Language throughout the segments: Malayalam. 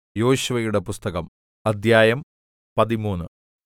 യോശുവയുടെ പുസ്തകം അദ്ധ്യായം പതിമൂന്ന്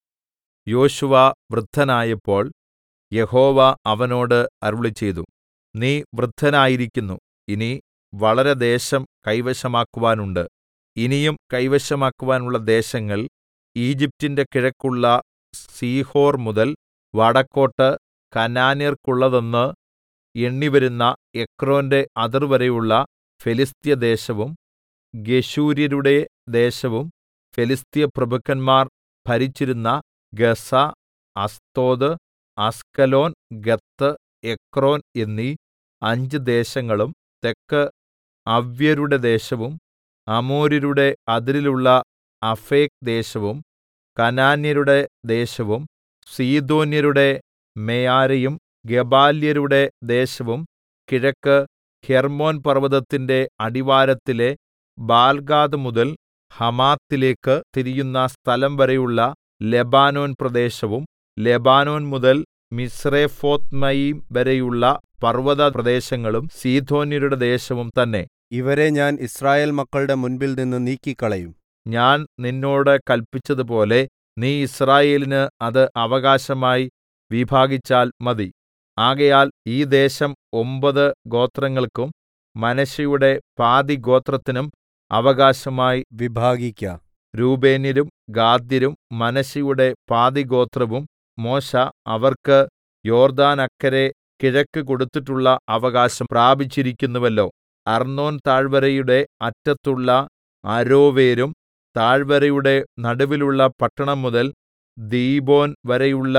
യോശുവ വൃദ്ധനായപ്പോൾ യഹോവ അവനോട് അരുളിച്ചെയ്തു നീ വൃദ്ധനായിരിക്കുന്നു ഇനി വളരെ ദേശം കൈവശമാക്കുവാനുണ്ട് ഇനിയും കൈവശമാക്കുവാനുള്ള ദേശങ്ങൾ ഈജിപ്റ്റിന്റെ കിഴക്കുള്ള സീഹോർ മുതൽ വടക്കോട്ട് കനാന്യർക്കുള്ളതെന്ന് എണ്ണിവരുന്ന എക്രോന്റെ അതിർവരെയുള്ള ഫെലിസ്ത്യദേശവും ഗെശൂര്യരുടെ ദേശവും ഫെലിസ്ത്യപ്രഭുക്കന്മാർ ഭരിച്ചിരുന്ന Gaza Ashdod Ashkelon Gath Ekron എന്നീ അഞ്ച് ദേശങ്ങളും തെക്ക് അവ്യരുടെ ദേശവും അമോര്യരുടെ അതിരിലുള്ള അഫേക്ക് ദേശവും കനാന്യരുടെ ദേശവും സീദോന്യരുടെ മെയാരയും ഗെബാല്യരുടെ ദേശവും കിഴക്ക് ഹെർമ്മോൻ പർവ്വതത്തിന്റെ അടിവാരത്തിലെ ബാൽഗാദ് മുതൽ ഹമാത്തിലേക്ക് തിരിയുന്ന സ്ഥലംവരെയുള്ള ലെബാനോൻ പ്രദേശവും ലെബാനോൻ മുതൽ മിസ്രെഫോത്ത്മയീം വരെയുള്ള പർവ്വതപ്രദേശങ്ങളും സീദോന്യരുടെ ദേശവും തന്നെ ഇവരെ ഞാൻ യിസ്രായേൽ മക്കളുടെ മുൻപിൽനിന്ന് നീക്കിക്കളയും ഞാൻ നിന്നോട് കല്പിച്ചതുപോലെ നീ യിസ്രായേലിന് അത് അവകാശമായി വിഭാഗിച്ചാൽ മതി ആകയാൽ ഈ ദേശം ഒമ്പത് ഗോത്രങ്ങൾക്കും മനശ്ശെയുടെ പാതിഗോത്രത്തിനും അവകാശമായി വിഭാഗിക്ക രൂബേന്യരും ഗാദ്യരും മനശ്ശെയുടെ പാതിഗോത്രവും മോശെ അവർക്ക് യോർദ്ദാനക്കരെ കിഴക്ക് കൊടുത്തിട്ടുള്ള അവകാശം പ്രാപിച്ചിരിക്കുന്നുവല്ലോ അർന്നോൻ താഴ്വരയുടെ അറ്റത്തുള്ള അരോവേരും താഴ്വരയുടെ നടുവിലുള്ള പട്ടണം മുതൽ ദീബോൻ വരെയുള്ള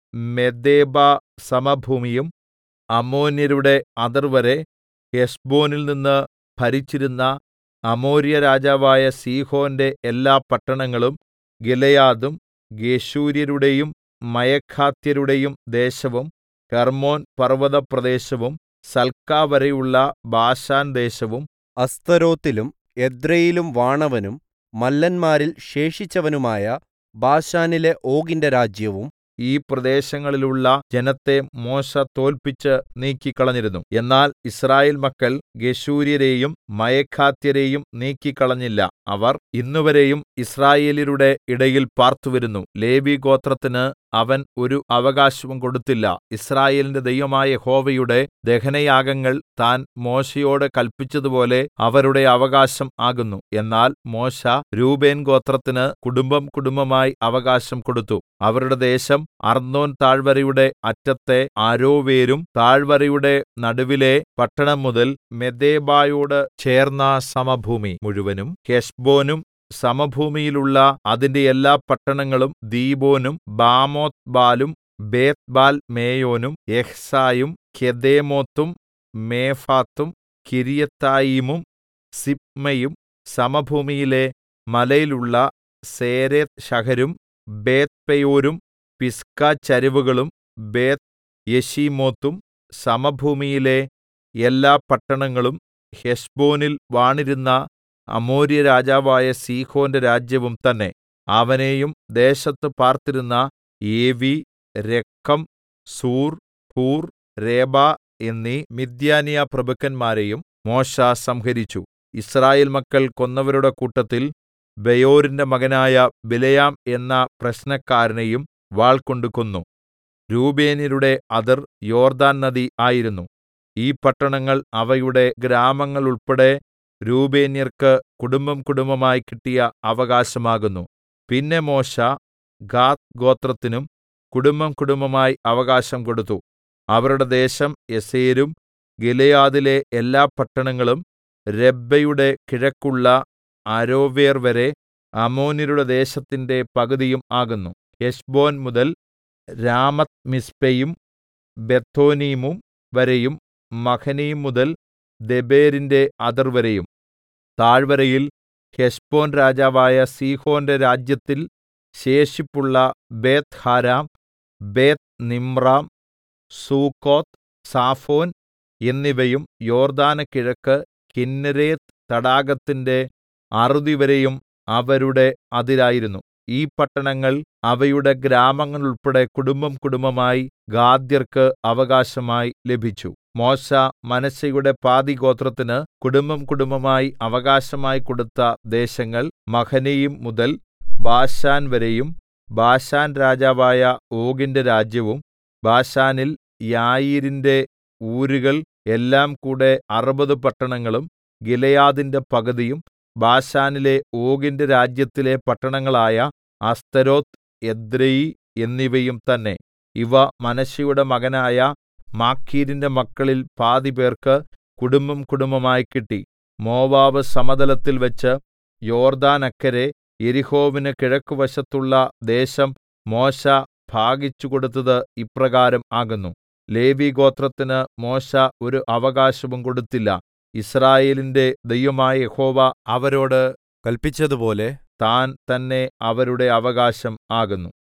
മെദേബ സമഭൂമിയും അമ്മോന്യരുടെ അതിർവരെ ഹെശ്ബോനിൽ നിന്ന് ഭരിച്ചിരുന്ന അമോര്യ രാജാവായ സീഹോന്റെ എല്ലാ പട്ടണങ്ങളും ഗിലെയാദും ഗെശൂര്യരുടെയും മയഖാത്യരുടെയും ദേശവും ഹെർമ്മോൻ പർവ്വതപ്രദേശവും സൽക്കാ വരെയുള്ള ബാശാൻ ദേശവും അസ്തരോത്തിലും എദ്രയിലും വാണവനും മല്ലന്മാരിൽ ശേഷിച്ചവനുമായ ബാശാനിലെ ഓഗിന്റെ രാജ്യവും ഈ പ്രദേശങ്ങളിലുള്ള ജനത്തെ മോശെ തോല്പിച്ച് നീക്കിക്കളഞ്ഞിരുന്നു എന്നാൽ യിസ്രായേൽ മക്കൾ ഗെശൂര്യരെയും മയഖാത്യരെയും നീക്കിക്കളഞ്ഞില്ല അവർ ഇന്നുവരെയും യിസ്രായേല്യരുടെ ഇടയിൽ പാർത്തുവരുന്നു ലേവി ഗോത്രത്തിന് അവൻ ഒരു അവകാശവും കൊടുത്തില്ല യിസ്രായേലിന്റെ ദൈവമായ യഹോവയുടെ ദഹനയാഗങ്ങൾ താൻ മോശെയോട് കല്പിച്ചതുപോലെ അവരുടെ അവകാശം ആകുന്നു എന്നാൽ മോശെ രൂബേൻ ഗോത്രത്തിന് കുടുംബം കുടുംബമായി അവകാശം കൊടുത്തു അവരുടെ ദേശം അർന്നോൻ താഴ്വരയുടെ അറ്റത്തെ അരോവേരും താഴ്വരയുടെ നടുവിലെ പട്ടണം മുതൽ മെദേബായോട് ചേർന്ന സമഭൂമി മുഴുവനും ഹെശ്ബോനും സമഭൂമിയിലുള്ള അതിന്റെ എല്ലാ പട്ടണങ്ങളും ദീബോനും ബാമോത്ത് ബാലും ബേത്ത്ബാൽ മേയോനും യഹ്സായും കെദേമോത്തും മേഫാത്തും കിര്യത്തായീമും സിബ്മയും സമഭൂമിയിലെ മലയിലുള്ള സേരെത്ത് ശഹരും ബേത്ത്പെയോരും പിസ്ക ചരിവുകളും ബേത്ത് യെശീമോത്തും സമഭൂമിയിലെ എല്ലാ പട്ടണങ്ങളും ഹെശ്ബോനിൽ വാണിരുന്ന അമോര്യ രാജാവായ സീഹോന്റെ രാജ്യവും തന്നെ അവനെയും ദേശത്ത് പാർത്തിരുന്ന ഏവി രക്കം സൂർ ഹൂർ രേബ എന്നീ മിദ്യാനിയ പ്രഭുക്കന്മാരെയും മോശെ സംഹരിച്ചു ഇസ്രായേൽ മക്കൾ കൊന്നവരുടെ കൂട്ടത്തിൽ ബെയോരിന്റെ മകനായ ബിലെയാം എന്ന പ്രശ്നക്കാരനെയും വാൾകൊണ്ട് കൊന്നു രൂബേന്യരുടെ അതിർ യോർദാൻ നദി ആയിരുന്നു ഈ പട്ടണങ്ങൾ അവയുടെ ഗ്രാമങ്ങളുൾപ്പെടെ രൂബേന്യർക്ക് കുടുംബം കുടുംബമായി കിട്ടിയ അവകാശമാകുന്നു പിന്നെ മോശെ ഗാദ് ഗോത്രത്തിനും കുടുംബം കുടുംബമായി അവകാശം കൊടുത്തു അവരുടെ ദേശം യസേരും ഗിലെയാദിലെ എല്ലാ പട്ടണങ്ങളും രബ്ബയുടെ കിഴക്കുള്ള അരോവേർ വരെ അമോന്യരുടെ ദേശത്തിന്റെ പകുതിയും ആകുന്നു ഹെശ്ബോൻ മുതൽ രാമത്ത് മിസ്പയും ബെത്തോനീമും വരെയും മഹനീം മുതൽ ദെബേരിന്റെ അതിർവരെയും താഴ്വരയിൽ ഹെശ്ബോൻ രാജാവായ സീഹോന്റെ രാജ്യത്തിൽ ശേഷിപ്പുള്ള ബേത്ത് ഹാരാം ബേത്ത് നിമ്രാം സൂക്കോത്ത് സാഫോൻ എന്നിവയും യോർദാന് കിഴക്ക് കിന്നരേത്ത് തടാകത്തിന്റെ അറുതിവരെയും അവരുടെ അതിരായിരുന്നു ഈ പട്ടണങ്ങൾ അവയുടെ ഗ്രാമങ്ങളുൾപ്പെടെ കുടുംബം കുടുംബമായി ഗാദ്യർക്ക് അവകാശമായി ലഭിച്ചു മോശെ മനശ്ശെയുടെ പാതിഗോത്രത്തിന് കുടുംബം കുടുംബമായി അവകാശമായി കൊടുത്ത ദേശങ്ങൾ മഹനയീം മുതൽ ബാശാൻ വരെയും ബാശാൻ രാജാവായ ഓഗിന്റെ രാജ്യവും ബാശാനിൽ യായീരിന്റെ ഊരുകൾ എല്ലാം കൂടെ അറുപത് പട്ടണങ്ങളും ഗിലെയാദിന്റെ പകുതിയും ബാശാനിലെ ഓഗിന്റെ രാജ്യത്തിലെ പട്ടണങ്ങളായ അസ്തരോത്ത് എദ്രെയി എന്നിവയും തന്നെ ഇവ മനശ്ശെയുടെ മകനായ മാഖീരിന്റെ മക്കളിൽ പാതിപേർക്ക് കുടുംബം കുടുംബമായി കിട്ടി മോവാബ് സമതലത്തിൽ വെച്ച് യോർദ്ദാനക്കരെ യെരിഹോവിന് കിഴക്കുവശത്തുള്ള ദേശം മോശെ ഭാഗിച്ചു കൊടുത്തത് ഇപ്രകാരം ആകുന്നു ലേവിഗോത്രത്തിന് മോശെ ഒരു അവകാശവും കൊടുത്തില്ല യിസ്രായേലിന്റെ ദൈവമായ യഹോവ അവരോട് കല്പിച്ചതുപോലെ താൻ തന്നെ അവരുടെ അവകാശം ആകുന്നു